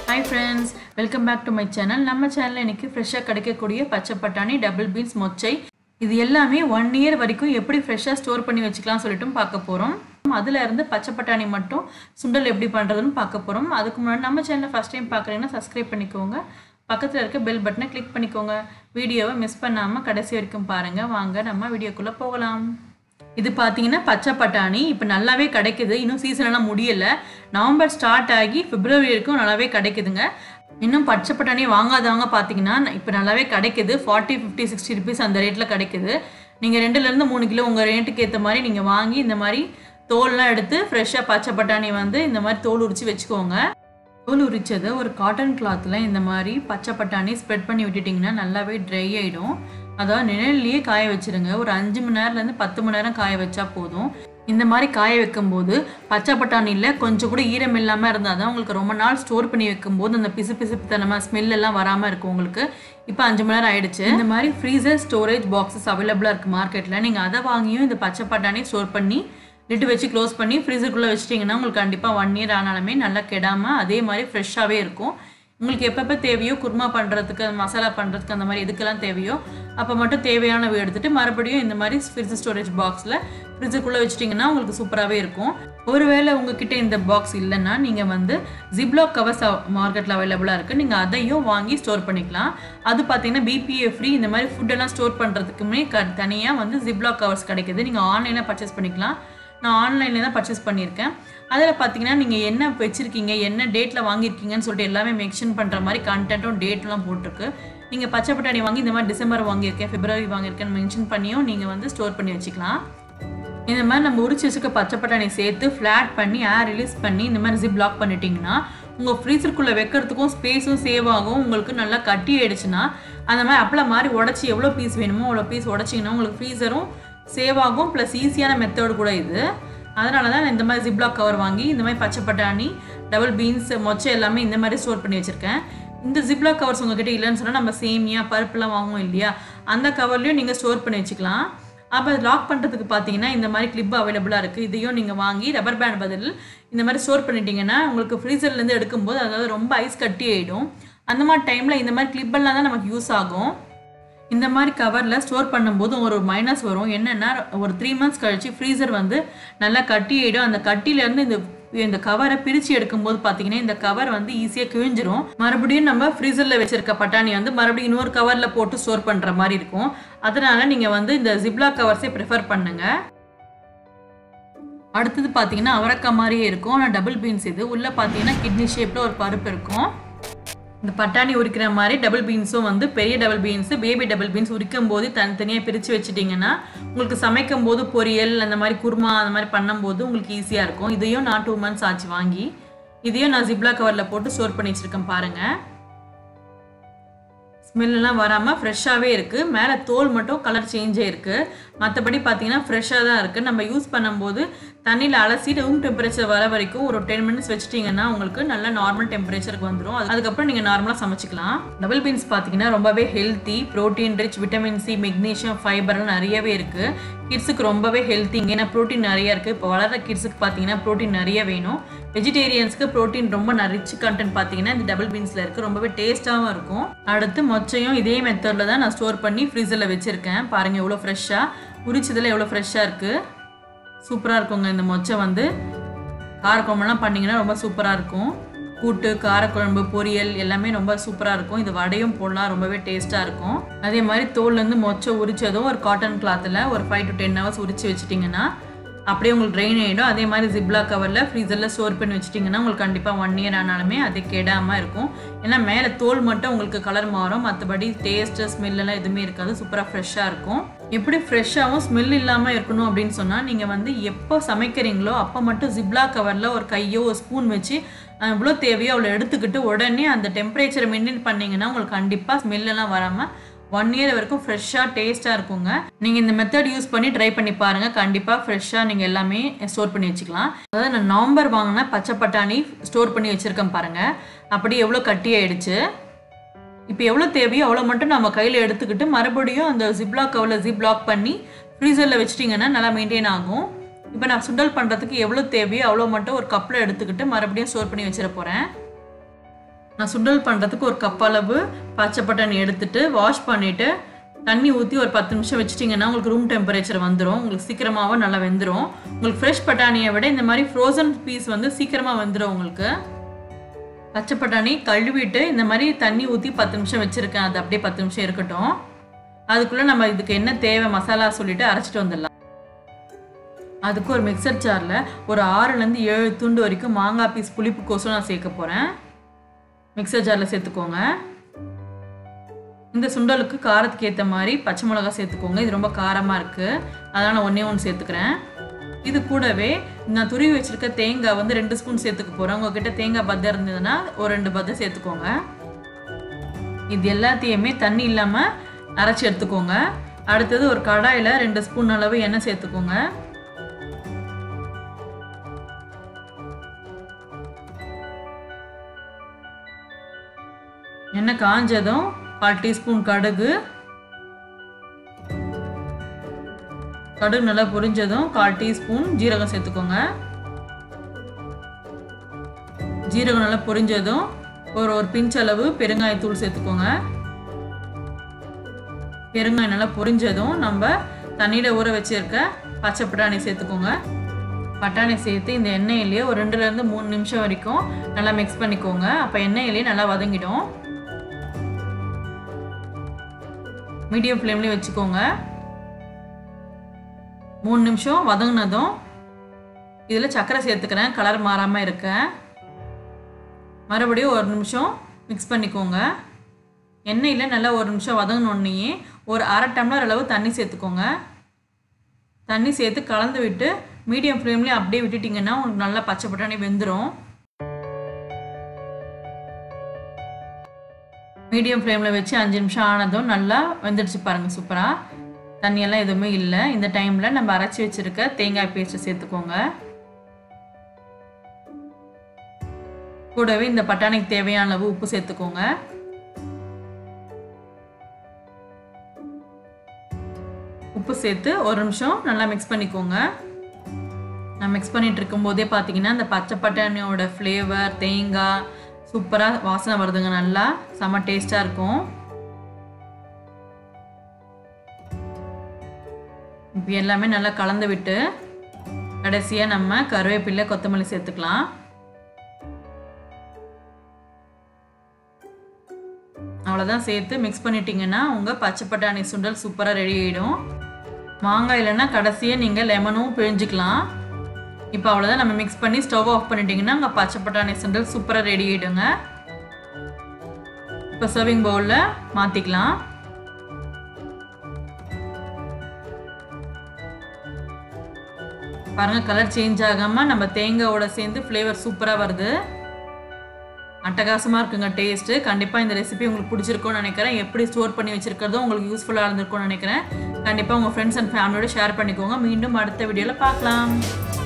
hi friends welcome back to my channel நம்ம சேனலில் இன்னைக்கு ஃப்ரெஷ்ஷாக கிடைக்கக்கூடிய பச்சை பட்டாணி டபுள் பீன்ஸ் மொச்சை இது எல்லாமே ஒன் இயர் வரைக்கும் எப்படி ஃப்ரெஷ்ஷாக ஸ்டோர் பண்ணி வச்சுக்கலாம் சொல்லிட்டும் பார்க்க போகிறோம் அதில் இருந்து பச்சை பட்டாணி மட்டும் சுண்டல் எப்படி பண்ணுறதுன்னு பார்க்க போகிறோம் அதுக்கு முன்னாடி நம்ம சேனலை ஃபஸ்ட் டைம் பார்க்குறீங்கன்னா சப்ஸ்கிரைப் பண்ணிக்கோங்க பக்கத்தில் இருக்க பெல் பட்டனை கிளிக் பண்ணிக்கோங்க வீடியோவை மிஸ் பண்ணாமல் கடைசி வரைக்கும் பாருங்கள் வாங்க நம்ம வீடியோக்குள்ளே போகலாம் இது பார்த்தீங்கன்னா பச்சை பட்டாணி இப்போ நல்லாவே கிடைக்குது இன்னும் சீசன் எல்லாம் முடியலை நவம்பர் ஸ்டார்ட் ஆகி பிப்ரவரி வரைக்கும் நல்லாவே கிடைக்குதுங்க இன்னும் பச்சை பட்டாணி வாங்காதவங்க பார்த்தீங்கன்னா இப்போ நல்லாவே கிடைக்குது ஃபார்ட்டி ஃபிஃப்டி சிக்ஸ்டி ருபீஸ் அந்த ரேட்டில் கிடைக்குது நீங்கள் ரெண்டுலேருந்து மூணு கிலோ உங்கள் ரேட்டுக்கு ஏற்ற மாதிரி நீங்கள் வாங்கி இந்த மாதிரி தோல்லாம் எடுத்து ஃப்ரெஷ்ஷாக பச்சை பட்டாணி வந்து இந்த மாதிரி தோல் உரிச்சு வச்சுக்கோங்க தோல் உரிச்சதை ஒரு காட்டன் கிளாத்தில் இந்த மாதிரி பச்சை பட்டாணி ஸ்ப்ரெட் பண்ணி விட்டுட்டிங்கன்னா நல்லாவே ட்ரை ஆகிடும் அதாவது நிழல்லையே காய வச்சிருங்க ஒரு அஞ்சு மணி நேரம்லேருந்து பத்து மணி நேரம் காய வச்சா போதும் இந்த மாதிரி காய வைக்கும்போது பச்சை பட்டாணியில் கொஞ்சம் கூட ஈரம் இல்லாமல் இருந்தால் தான் உங்களுக்கு ரொம்ப நாள் ஸ்டோர் பண்ணி வைக்கும்போது அந்த பிசு பிசுப்புத்தனமாக ஸ்மெல் எல்லாம் வராமல் இருக்கும் உங்களுக்கு இப்போ அஞ்சு மணி நேரம் ஆயிடுச்சு இந்த மாதிரி ஃப்ரீசர் ஸ்டோரேஜ் பாக்ஸஸ் அவைலபிளாக இருக்குது மார்க்கெட்டில் நீங்கள் அதை வாங்கியும் இந்த பச்சை பட்டாணி ஸ்டோர் பண்ணி லிட்டு வச்சு க்ளோஸ் பண்ணி ஃப்ரீசருக்குள்ளே வச்சிட்டிங்கன்னா உங்களுக்கு கண்டிப்பாக ஒன் இயர் ஆனாலுமே நல்லா கெடாமல் அதே மாதிரி ஃப்ரெஷ்ஷாகவே இருக்கும் உங்களுக்கு எப்பப்போ தேவையோ குருமா பண்ணுறதுக்கு மசாலா பண்ணுறதுக்கு அந்த மாதிரி எதுக்கெல்லாம் தேவையோ அப்போ மட்டும் தேவையானவை எடுத்துகிட்டு மறுபடியும் இந்த மாதிரி ஃப்ரிட்ஜ் ஸ்டோரேஜ் பாக்ஸில் ஃப்ரிட்ஜுக்குள்ளே வச்சிட்டிங்கன்னா உங்களுக்கு சூப்பராகவே இருக்கும் ஒருவேளை உங்ககிட்ட இந்த பாக்ஸ் இல்லைன்னா நீங்கள் வந்து ஜிப்லாக் கவர்ஸ் மார்க்கெட்டில் அவைலபிளாக இருக்குது நீங்கள் அதையும் வாங்கி ஸ்டோர் பண்ணிக்கலாம் அது பார்த்தீங்கன்னா பிபிஏ ஃப்ரீ இந்த மாதிரி ஃபுட்டெல்லாம் ஸ்டோர் பண்ணுறதுக்குமே க தனியாக வந்து ஜிப்லாக் கவர்ஸ் கிடைக்குது நீங்கள் ஆன்லைனில் பர்ச்சேஸ் பண்ணிக்கலாம் நான் ஆன்லைனில் தான் பர்ச்சேஸ் பண்ணியிருக்கேன் அதில் பார்த்தீங்கன்னா நீங்கள் என்ன வச்சுருக்கீங்க என்ன டேட்டில் வாங்கியிருக்கீங்கன்னு சொல்லிட்டு எல்லாமே மென்ஷன் பண்ணுற மாதிரி கண்டென்ட்டும் டேட்லாம் போட்டிருக்கு நீங்கள் பச்சை பட்டாணி வாங்கி இந்த மாதிரி டிசம்பர் வாங்கியிருக்கேன் பிப்ரவரி வாங்கியிருக்கேன்னு மென்ஷன் பண்ணியும் நீங்கள் வந்து ஸ்டோர் பண்ணி வச்சுக்கலாம் இந்த மாதிரி நம்ம உரிச்சு வச்சுக்க பச்சை பட்டாணி சேர்த்து ஃப்ளாட் பண்ணி ஏர் ரிலீஸ் பண்ணி இந்த மாதிரி ஜிப் லாக் பண்ணிட்டீங்கன்னா உங்கள் ஃப்ரீசருக்குள்ளே வைக்கிறதுக்கும் ஸ்பேஸும் சேவ் ஆகும் உங்களுக்கு நல்லா கட்டி ஆயிடுச்சுன்னா அந்த மாதிரி அப்பள மாதிரி உடச்சி எவ்வளோ பீஸ் வேணுமோ அவ்வளோ பீஸ் உடச்சிங்கன்னா உங்களுக்கு ஃப்ரீசரும் சேவ் ஆகும் ப்ளஸ் ஈஸியான மெத்தட் கூட இது அதனால தான் நான் இந்த மாதிரி ஜிப்லாக் கவர் வாங்கி இந்த மாதிரி பச்சை பட்டாணி டபுள் பீன்ஸ் மொச்சை எல்லாமே இந்த மாதிரி ஸ்டோர் பண்ணி வச்சுருக்கேன் இந்த ஜிப்லாக் கவர்ஸ் உங்ககிட்ட இல்லைன்னு சொன்னால் நம்ம சேமியா பருப்புலாம் வாங்குவோம் இல்லையா அந்த கவர்லையும் நீங்கள் ஸ்டோர் பண்ணி வச்சுக்கலாம் அப்போ லாக் பண்ணுறதுக்கு பார்த்தீங்கன்னா இந்த மாதிரி கிளிப் அவைலபிளாக இருக்குது இதையும் நீங்கள் வாங்கி ரப்பர் பேண்ட் பதில் இந்த மாதிரி ஸ்டோர் பண்ணிட்டீங்கன்னா உங்களுக்கு ஃப்ரீசர்லேருந்து எடுக்கும்போது அதாவது ரொம்ப ஐஸ் கட்டி ஆகிடும் அந்த மாதிரி டைமில் இந்த மாதிரி கிளிப்பெல்லாம் தான் நமக்கு யூஸ் ஆகும் இந்த மாதிரி கவரில் ஸ்டோர் பண்ணும்போது ஒரு மைனஸ் வரும் என்னென்னா ஒரு த்ரீ மந்த்ஸ் கழிச்சு ஃப்ரீசர் வந்து நல்லா கட்டி ஆகிடும் அந்த கட்டிலேருந்து இந்த இந்த கவரை பிரித்து எடுக்கும்போது பார்த்தீங்கன்னா இந்த கவர் வந்து ஈஸியாக கிழிஞ்சிரும் மறுபடியும் நம்ம ஃப்ரீசரில் வச்சிருக்க பட்டாணி வந்து மறுபடியும் இன்னொரு கவரில் போட்டு ஸ்டோர் பண்ணுற மாதிரி இருக்கும் அதனால நீங்கள் வந்து இந்த ஜிப்லா கவர்ஸே ப்ரிஃபர் பண்ணுங்க அடுத்தது பார்த்தீங்கன்னா அவரக்காய் மாதிரியே இருக்கும் ஆனால் டபுள் பீன்ஸ் இது உள்ளே பார்த்தீங்கன்னா கிட்னி ஷேப்பில் ஒரு பருப்பு இருக்கும் இந்த பட்டாணி உரிக்கிற மாதிரி டபுள் பீன்ஸும் வந்து பெரிய double beans baby double beans உரிக்கும் போது தனித்தனியாக பிரித்து வச்சுட்டிங்கன்னா உங்களுக்கு சமைக்கும் போது பொரியல் அந்த மாதிரி குருமா அந்த மாதிரி பண்ணும்போது உங்களுக்கு ஈஸியாக இருக்கும் இதையும் நான் டூ மந்த்ஸ் ஆச்சு வாங்கி இதையும் நான் ஜிப்லா கவரில் போட்டு ஸ்டோர் பண்ணி வச்சுருக்கேன் பாருங்கள் ஸ்மெல்லாம் வராமல் ஃப்ரெஷ்ஷாகவே இருக்குது மேலே தோல் மட்டும் கலர் சேஞ்சே இருக்குது மற்றபடி பார்த்தீங்கன்னா ஃப்ரெஷ்ஷாக தான் இருக்குது நம்ம யூஸ் பண்ணும்போது தண்ணியில் அலசி ரூம் டெம்பரேச்சர் வர வரைக்கும் ஒரு டென் மினிட்ஸ் வச்சிட்டிங்கன்னா உங்களுக்கு நல்ல நார்மல் டெம்பரேச்சருக்கு வந்துடும் அதுக்கப்புறம் நீங்கள் நார்மலாக சமைச்சிக்கலாம் டபுள் பீன்ஸ் பார்த்தீங்கன்னா ரொம்பவே healthy protein rich vitamin C magnesium ஃபைபர்லாம் நிறையவே இருக்குது கிட்ஸுக்கு ரொம்பவே ஹெல்த்திங்க ஏன்னா ப்ரோட்டீன் நிறைய இருக்குது இப்போ வளர கிட்ஸுக்கு பார்த்தீங்கன்னா ப்ரோட்டீன் நிறைய வேணும் வெஜிடேரியன்ஸ்க்கு ப்ரோட்டீன் ரொம்ப ரிச் கண்டென்ட் பார்த்தீங்கன்னா இந்த டபுள் பீன்ஸில் இருக்குது ரொம்பவே டேஸ்ட்டாகவும் இருக்கும் அடுத்து மொச்சையும் இதே மெத்தடில் தான் நான் ஸ்டோர் பண்ணி ஃப்ரீசரில் வச்சுருக்கேன் பாருங்கள் எவ்வளோ ஃப்ரெஷ்ஷாக உரிச்சதில் எவ்வளோ ஃப்ரெஷ்ஷாக இருக்குது சூப்பராக இருக்குங்க இந்த மொச்சை வந்து காரக்குழம்புலாம் பண்ணிங்கன்னா ரொம்ப சூப்பராக இருக்கும் கூட்டு காரக்குழம்பு பொரியல் எல்லாமே ரொம்ப சூப்பராக இருக்கும் இது வடையும் போடலாம் ரொம்பவே டேஸ்ட்டாக இருக்கும் அதே மாதிரி தோல்லேருந்து மொச்சை உரிச்சதும் ஒரு காட்டன் கிளாத்தில் ஒரு ஃபைவ் டு டென் ஹவர்ஸ் உரிச்சு வச்சிட்டிங்கன்னா அப்படியே உங்களுக்கு ட்ரெயின் ஆகிடும் அதே மாதிரி ஜிப்லா கவரில் ஃப்ரீசரில் ஸ்டோர் பண்ணி வச்சிட்டிங்கன்னா உங்களுக்கு கண்டிப்பாக ஒன் இயர் ஆனாலுமே அது கெடாமல் இருக்கும் ஏன்னா மேலே தோல் மட்டும் உங்களுக்கு கலர் மாறும் மற்றபடி டேஸ்ட்டு ஸ்மெல்லாம் எதுவுமே இருக்காது சூப்பராக ஃப்ரெஷ்ஷாக இருக்கும் எப்படி ஃப்ரெஷ்ஷாகவும் ஸ்மெல் இல்லாமல் இருக்கணும் அப்படின்னு சொன்னால் நீங்கள் வந்து எப்போ சமைக்கிறீங்களோ அப்போ மட்டும் ஜிப்லா கவரில் ஒரு கையோ ஒரு ஸ்பூன் வச்சு எவ்வளோ தேவையோ அவ்வளோ எடுத்துக்கிட்டு உடனே அந்த டெம்பரேச்சரை மெயின்டைன் பண்ணிங்கன்னா உங்களுக்கு கண்டிப்பாக ஸ்மெல்லாம் வராமல் ஒன் இயர் வரைக்கும் ஃப்ரெஷ்ஷாக டேஸ்ட்டாக இருக்குங்க நீங்கள் இந்த மெத்தட் யூஸ் பண்ணி ட்ரை பண்ணி பாருங்கள் கண்டிப்பாக ஃப்ரெஷ்ஷாக நீங்கள் எல்லாமே ஸ்டோர் பண்ணி வச்சுக்கலாம் அதாவது நான் நவம்பர் வாங்கின பச்சை பட்டாணி ஸ்டோர் பண்ணி வச்சுருக்கேன் பாருங்கள் அப்படி எவ்வளோ கட்டி ஆயிடுச்சு இப்போ எவ்வளோ தேவையோ அவ்வளோ மட்டும் நம்ம கையில் எடுத்துக்கிட்டு மறுபடியும் அந்த ஜிப்லாக் கவரில் ஜிப் லாக் பண்ணி ஃப்ரீசரில் வச்சிட்டிங்கன்னா நல்லா மெயின்டைன் ஆகும் இப்போ நான் சுண்டல் பண்ணுறதுக்கு எவ்வளோ தேவையோ அவ்வளோ மட்டும் ஒரு கப்பில் எடுத்துக்கிட்டு மறுபடியும் ஸ்டோர் பண்ணி வச்சிட போகிறேன் நான் சுண்டல் பண்ணுறதுக்கு ஒரு கப் அளவு பச்சை பட்டாணி எடுத்துட்டு வாஷ் பண்ணிவிட்டு தண்ணி ஊற்றி ஒரு பத்து நிமிஷம் வச்சிட்டிங்கன்னா உங்களுக்கு ரூம் டெம்பரேச்சர் வந்துடும் உங்களுக்கு சீக்கிரமாகவே நல்லா வெந்துடும் உங்களுக்கு ஃப்ரெஷ் பட்டாணியை விட இந்த மாதிரி ஃப்ரோசன் பீஸ் வந்து சீக்கிரமாக வெந்துடும் உங்களுக்கு பச்சை பட்டாணி கழுவிட்டு இந்த மாதிரி தண்ணி ஊற்றி பத்து நிமிஷம் வச்சுருக்கேன் அது அப்படியே பத்து நிமிஷம் இருக்கட்டும் அதுக்குள்ளே நம்ம இதுக்கு என்ன தேவை மசாலா சொல்லிட்டு அரைச்சிட்டு வந்துடலாம் அதுக்கு ஒரு மிக்சர் ஜாரில் ஒரு ஆறுலேருந்து ஏழு துண்டு வரைக்கும் மாங்காய் பீஸ் புளிப்பு கோசம் நான் சேர்க்க போகிறேன் மிக்சர் ஜாரில் சேர்த்துக்கோங்க இந்த சுண்டலுக்கு காரத்துக்கு ஏற்ற மாதிரி பச்சை மிளகா சேர்த்துக்கோங்க இது ரொம்ப காரமாக இருக்குது அதனால் நான் ஒன்றே ஒன்று சேர்த்துக்கிறேன் இது கூடவே நான் துருவி வச்சுருக்க தேங்காய் வந்து ரெண்டு ஸ்பூன் சேர்த்துக்க போகிறேன் உங்ககிட்ட தேங்காய் பத்தை இருந்ததுன்னா ஒரு ரெண்டு பத்தை சேர்த்துக்கோங்க இது எல்லாத்தையுமே தண்ணி இல்லாமல் அரைச்சி எடுத்துக்கோங்க அடுத்தது ஒரு கடாயில் ரெண்டு ஸ்பூன் அளவு எண்ணெய் சேர்த்துக்கோங்க எண்ணெய் காஞ்சதும் கால் டீஸ்பூன் கடுகு கடுகு நல்லா பொரிஞ்சதும் கால் டீஸ்பூன் ஜீரகம் சேர்த்துக்கோங்க ஜீரகம் நல்லா பொரிஞ்சதும் ஒரு ஒரு பிஞ்ச் அளவு பெருங்காயத்தூள் சேர்த்துக்கோங்க பெருங்காயம் நல்லா பொரிஞ்சதும் நம்ம தண்ணியில் ஊற வச்சிருக்க பச்சை பட்டாணி சேர்த்துக்கோங்க பட்டாணி சேர்த்து இந்த எண்ணெயிலேயே ஒரு ரெண்டுலேருந்து மூணு நிமிஷம் வரைக்கும் நல்லா மிக்ஸ் பண்ணிக்கோங்க அப்போ எண்ணெயிலேயே நல்லா வதங்கிடும் மீடியம் ஃப்ளேம்லேயே வச்சுக்கோங்க மூணு நிமிஷம் வதங்கினதும் இதில் சர்க்கரை சேர்த்துக்கிறேன் கலர் மாறாமல் இருக்க மறுபடியும் ஒரு நிமிஷம் மிக்ஸ் பண்ணிக்கோங்க எண்ணெயில் நல்லா ஒரு நிமிஷம் வதங்கினோடனே ஒரு அரை டம்ளர் அளவு தண்ணி சேர்த்துக்கோங்க தண்ணி சேர்த்து கலந்து விட்டு மீடியம் ஃப்ளேம்லேயே அப்படியே விட்டுட்டிங்கன்னா உங்களுக்கு நல்லா பச்சை பட்டாணி வெந்துடும் மீடியம் ஃப்ளேமில் வச்சு அஞ்சு நிமிஷம் ஆனதும் நல்லா வெந்துடுச்சு பாருங்கள் சூப்பராக தண்ணியெல்லாம் எதுவுமே இல்லை இந்த டைமில் நம்ம அரைச்சி வச்சுருக்க தேங்காய் பேஸ்ட்டை சேர்த்துக்கோங்க கூடவே இந்த பட்டாணிக்கு தேவையான அளவு உப்பு சேர்த்துக்கோங்க உப்பு சேர்த்து ஒரு நிமிஷம் நல்லா மிக்ஸ் பண்ணிக்கோங்க நான் மிக்ஸ் பண்ணிட்டு இருக்கும்போதே பார்த்தீங்கன்னா இந்த பச்சை பட்டாணியோட ஃப்ளேவர் தேங்காய் சூப்பராக வாசனை வருதுங்க நல்லா செம்ம டேஸ்ட்டாக இருக்கும் இப்போ எல்லாமே நல்லா கலந்து விட்டு கடைசியாக நம்ம கருவேப்பிலை கொத்தமல்லி சேர்த்துக்கலாம் அவ்வளோதான் சேர்த்து மிக்ஸ் பண்ணிட்டீங்கன்னா உங்கள் பச்சை பட்டாணி சுண்டல் சூப்பராக ரெடி ஆகிடும் மாங்காய் இல்லைன்னா கடைசியாக நீங்கள் லெமனும் பிழிஞ்சிக்கலாம் இப்போ அவ்வளோதான் நம்ம மிக்ஸ் பண்ணி ஸ்டவ் ஆஃப் பண்ணிட்டீங்கன்னா உங்கள் பச்சை பட்டாணி சுண்டல் சூப்பராக ரெடி ஆகிடுங்க இப்போ சர்விங் பவுலில் மாற்றிக்கலாம் பாருங்கள் கலர் சேஞ்ச் ஆகாமல் நம்ம தேங்காயோட சேர்ந்து ஃப்ளேவர் சூப்பராக வருது அட்டகாசமாக இருக்குங்க டேஸ்ட்டு கண்டிப்பாக இந்த ரெசிபி உங்களுக்கு பிடிச்சிருக்கும்னு நினைக்கிறேன் எப்படி ஸ்டோர் பண்ணி வச்சுருக்கிறதும் உங்களுக்கு யூஸ்ஃபுல்லாக இருந்திருக்கும்னு நினைக்கிறேன் கண்டிப்பாக உங்கள் ஃப்ரெண்ட்ஸ் அண்ட் ஃபேமிலியோட ஷேர் பண்ணிக்கோங்க மீண்டும் அடுத்த வீடியோவில் பார்க்கலாம்